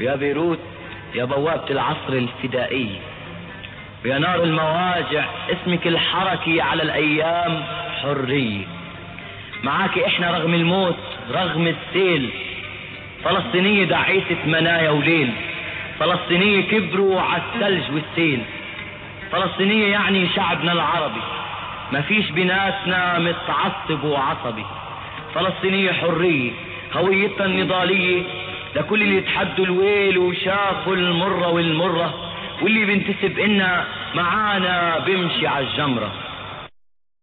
ويا بيروت يا بوابة العصر الفدائي ويا نار المواجع اسمك الحركي على الأيام حرية معاك احنا رغم الموت رغم السيل فلسطينية دعيسة منايا وليل فلسطينية كبروا على الثلج والسيل فلسطينية يعني شعبنا العربي ما فيش بناسنا متعصب وعصبي فلسطينية حرية هويتنا النضالية لكل اللي يتحدوا الويل وشافوا المرة والمرة واللي بينتسب إنا معانا بيمشي على الجمرة